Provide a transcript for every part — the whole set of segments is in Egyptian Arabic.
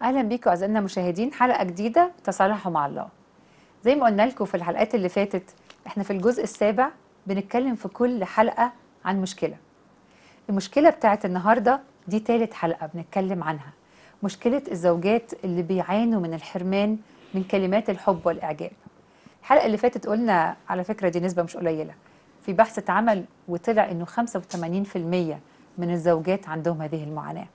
اهلا بيكم اعزائنا المشاهدين حلقه جديده تصالحوا مع الله زي ما قلنا لكم في الحلقات اللي فاتت احنا في الجزء السابع بنتكلم في كل حلقه عن مشكله المشكله بتاعت النهارده دي تالت حلقه بنتكلم عنها مشكله الزوجات اللي بيعانوا من الحرمان من كلمات الحب والاعجاب الحلقه اللي فاتت قلنا على فكره دي نسبه مش قليله في بحث اتعمل وطلع انه 85% من الزوجات عندهم هذه المعاناه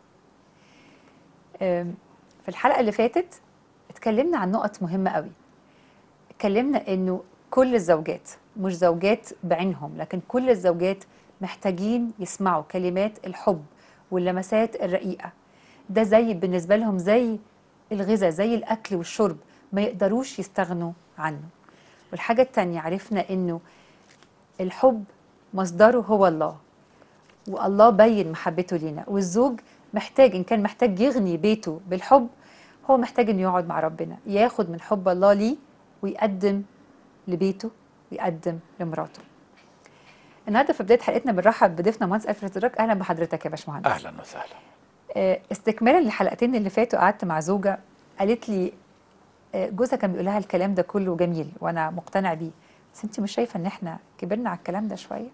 أم، في الحلقه اللي فاتت اتكلمنا عن نقط مهمه قوي اتكلمنا انه كل الزوجات مش زوجات بعينهم لكن كل الزوجات محتاجين يسمعوا كلمات الحب واللمسات الرقيقه ده زي بالنسبه لهم زي الغذاء زي الاكل والشرب ما يقدروش يستغنوا عنه والحاجه التانية عرفنا انه الحب مصدره هو الله والله بين محبته لينا والزوج محتاج ان كان محتاج يغني بيته بالحب هو محتاج انه يقعد مع ربنا ياخد من حب الله ليه ويقدم لبيته ويقدم لمراته النهارده في بدايه حلقتنا بنرحب بضيفنا مهندس الفريد الدراك اهلا بحضرتك يا باشمهندس اهلا وسهلا آه، استكمالا للحلقتين اللي فاتوا قعدت مع زوجه قالت لي آه، جوزها كان بيقول لها الكلام ده كله جميل وانا مقتنع بيه بس انت مش شايفه ان احنا كبرنا على الكلام ده شويه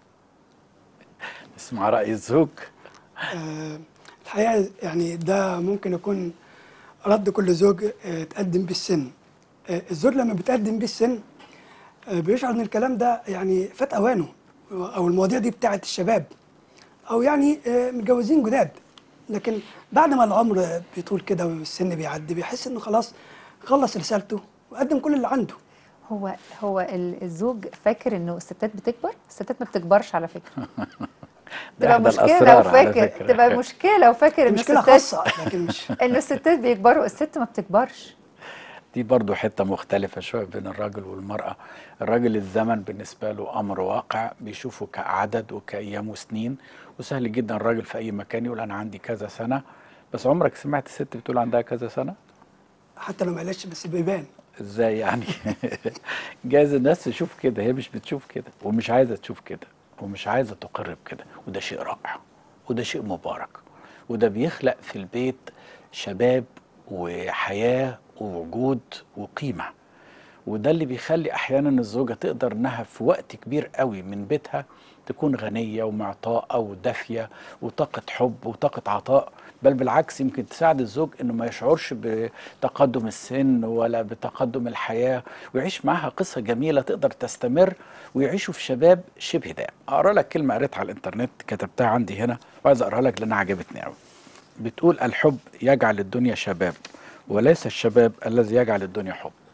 نسمع راي الزوج آه، الحقيقة يعني ده ممكن يكون رد كل زوج آه، تقدم بالسن آه، الزوج لما بتقدم بالسن آه، بيشعر ان الكلام ده يعني فات اوانه او المواضيع دي بتاعت الشباب او يعني آه، متجوزين جداد لكن بعد ما العمر بيطول كده والسن بيعدي بيحس انه خلاص خلص رسالته وقدم كل اللي عنده هو هو ال- الزوج فاكر انه الستات بتكبر الستات ما بتكبرش على فكره ده تبقى إحدى مشكله لو الأسرار على فاكر فكرة. تبقى مشكله لو فاكر ان مشكلة الستات خاصة لكن مش ان الستات بيكبروا الست ما بتكبرش دي برضو حته مختلفه شويه بين الراجل والمراه الراجل الزمن بالنسبه له امر واقع بيشوفه كعدد وكايام وسنين وسهل جدا الراجل في اي مكان يقول انا عندي كذا سنه بس عمرك سمعت ست بتقول عندها كذا سنه حتى لو ما قالتش بس بيبان ازاي يعني جايز الناس تشوف كده هي مش بتشوف كده ومش عايزه تشوف كده ومش عايزه تقر بكده وده شيء رائع وده شيء مبارك وده بيخلق في البيت شباب وحياه ووجود وقيمه وده اللي بيخلي احيانا الزوجه تقدر انها في وقت كبير قوي من بيتها تكون غنيه ومعطاءه ودافيه وطاقه حب وطاقه عطاء بل بالعكس يمكن تساعد الزوج انه ما يشعرش بتقدم السن ولا بتقدم الحياه ويعيش معها قصه جميله تقدر تستمر ويعيشوا في شباب شبه دائم. اقرا لك كلمه قريتها على الانترنت كتبتها عندي هنا وعايز اقراها لك لانها عجبتني قوي. بتقول الحب يجعل الدنيا شباب وليس الشباب الذي يجعل الدنيا حب.